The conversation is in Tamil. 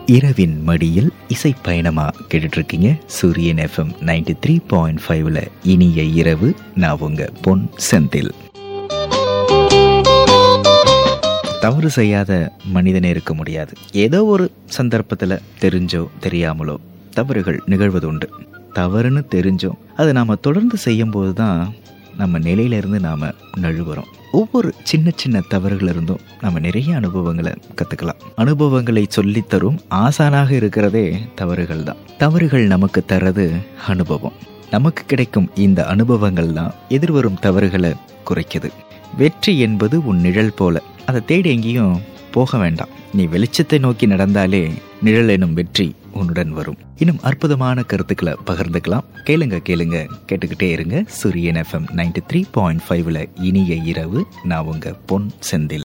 இரவின் மடியில் இசை பயணமா கேட்டுட்டு இருக்கீங்க சூரியன் எஃப்எம் நைன்டி த்ரீ பாயிண்ட் ஃபைவ்ல இனிய இரவு நான் உங்க பொன் செந்தில் தவறு செய்யாத மனிதனே இருக்க முடியாது ஏதோ ஒரு சந்தர்ப்பத்தில் தெரிஞ்சோ தெரியாமலோ தவறுகள் நிகழ்வது உண்டு தவறுன்னு தெரிஞ்சோ அதை நாம் தொடர்ந்து செய்யும்போது தான் நம்ம நிலையிலிருந்து நாம் நழுவுறோம் ஒவ்வொரு சின்ன சின்ன தவறுகள் இருந்தும் நம்ம நிறைய அனுபவங்களை கற்றுக்கலாம் அனுபவங்களை சொல்லித்தரும் ஆசானாக இருக்கிறதே தவறுகள் தான் தவறுகள் நமக்கு தர்றது அனுபவம் நமக்கு கிடைக்கும் இந்த அனுபவங்கள் தான் எதிர்வரும் தவறுகளை குறைக்குது வெற்றி என்பது உன் நிழல் போல அதை தேடி எங்கேயும் போக வேண்டாம் நீ வெளிச்சத்தை நோக்கி நடந்தாலே நிழல் எனும் வெற்றி உன்னுடன் வரும் இன்னும் அற்புதமான கருத்துக்களை பகிர்ந்துக்கலாம் கேளுங்க கேளுங்க கேட்டுக்கிட்டே இருங்க சூரியன் எஃப்எம் நைன்டி த்ரீ பாயிண்ட் ஃபைவ்ல இனிய இரவு நான் உங்க பொன் செந்தில்